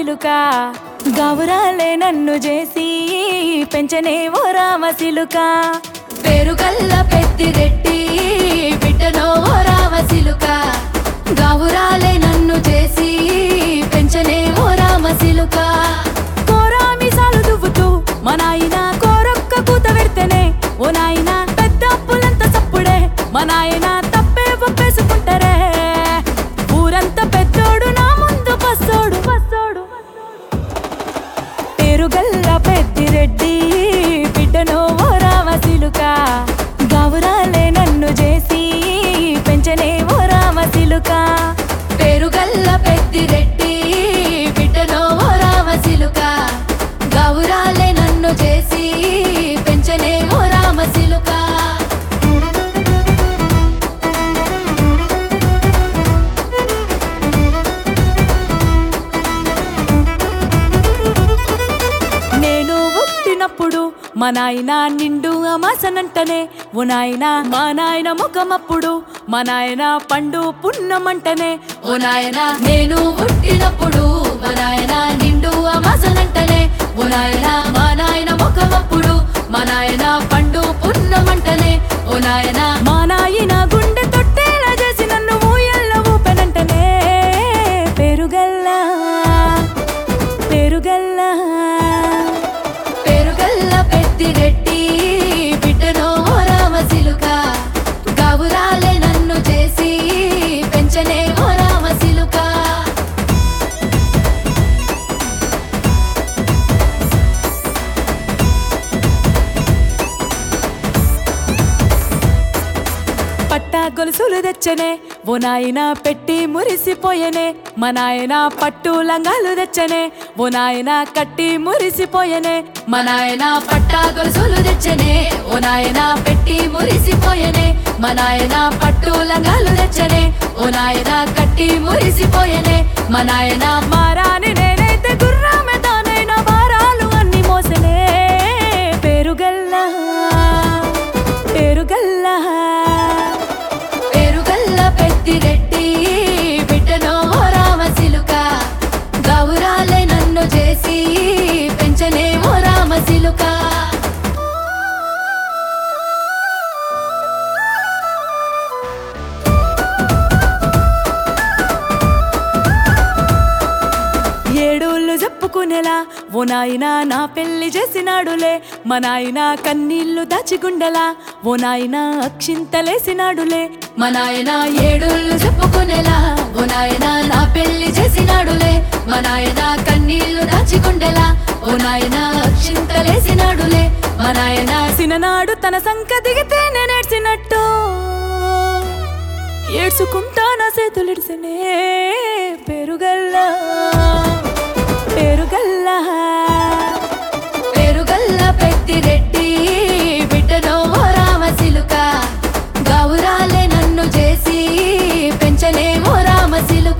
సిలుక గౌరాలే నన్ను చేసి పెంచనే ఓ రామ సిలుక పేరుగల్ల పెద్దిరెట్టి బిడ్డనో ఓ రామసిలుక గౌరాలే నన్ను చేసి పెంచనే ఓ రామసిలుక కోరామిసాలు దువ్వుతూ మా నాయన కోరొక్క కూత పెడితేనే ఓ నాయన పెద్ద అప్పులంత సప్పుడే మా నాయన తప్పే ఒప్పేసుకుంటారే ఊరంతా పెద్దోడు నా ముందు పස්සోడు పස්සోడు పేరుగల్ల పెద్దిరెడ్డి బిడ్డనో ఓ రామసిలుక గౌరాలే నన్ను చేసి పెంచనే ఓ రామసిలుక పేరుగల్ల పెద్దిరెట్టి బిడ్డనో ఓ రామసిలుక గౌరాలే నన్ను చేసి పెంచనే ఓ రామసిలుక నేను పుట్టినప్పుడు మా నాయన నిండు అమాసనంటనే ఓ నాయన మా నాయన ముఖమప్పుడు మా నాయన పండు పున్నమంటనే ఓ నాయన నేను పుట్టినప్పుడు మా నాయన నిండు అమాసనంటనే ఓ నాయన మా నాయన ముఖమప్పుడు మా నాయన పండు పున్నమంటనే ఓ నాయన మా నాయన గుండె తొట్టేలా చేసి నన్ను ఊయల్ల ఊపెనంటనే పెరుగల్లా పెరుగల్లా పేరుగల్ల పెద్దిరెట్టి బిడ్డనో ఓ రామసిలుక గౌరాలే నన్ను చేసి పెంచనే ఓ రామసిలుక పట్టా గొలుసులు తెచ్చనే ఓ నాయన పెట్టి మురిసిపోయనే మా నాయన పట్టు లంగాలు తెచ్చనే ఓ నాయన కట్టి మురిసిపోయనే మా నాయన పట్టా గొలుసులు తెచ్చనే ఓ నాయన పెట్టి మురిసిపోయనే మా నాయన పట్టు లంగాలు తెచ్చనే ఓ నాయన కట్టి మురిసిపోయనే మా నాయన మారాని నేనైతే గుర్రామె తానైనా భారాలు అన్ని మోసనే పేరుగల్లా పేరుగల్లా పేరుగల్ల పెద్దిరెట్టి బిడ్డనో ఓ రామసిలుక గౌరాలే నన్ను చేసి పెంచనే ఓ రామసిలుక ఏడోళ్ళు చెప్పుకునేలా ఓ నాయన నా పెళ్లి చేసినాడులే మా నాయన కన్నీళ్లు దాచిగుండెలా ఓ నాయన అక్షింతలేసినాడులే మా నాయన ఏడుళ్ళు చెప్పుకునేలా ఓ నాయన నా పెళ్లి చేసినాడులే మా నాయన కన్నీళ్లు దాచికుండేలా ఓ నాయన చింతలేసినాడులే మా నాయన సిననాడు తన సంక దిగితే నేనేడ్చినట్టు ఏడ్చుకుంటా నా చేతులిడిసినే పెరుగల్లా పెరుగల్లా పేరుగల్ల పెద్దిరెట్టి బిడ్డనో ఓ రామసిలుక గౌరాలే నన్ను చేసి పెంచనే ఓ రామసిలుక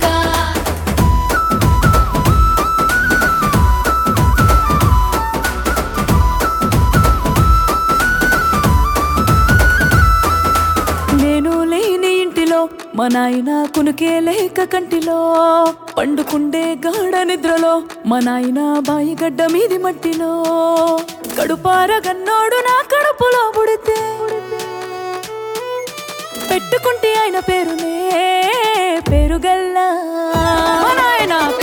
నేను లేని ఇంటిలో మా నాయన కునుకే లేక కంటిలో పండుకుండే గాఢ నిద్రలో మా నాయన బాయి గడ్డ మీది మట్టిలో కడుపార గన్నోడు నా కడుపులో పుడితే పెట్టుకుంటే ఆయన పేరునే పేరుగల్లా మా నాయన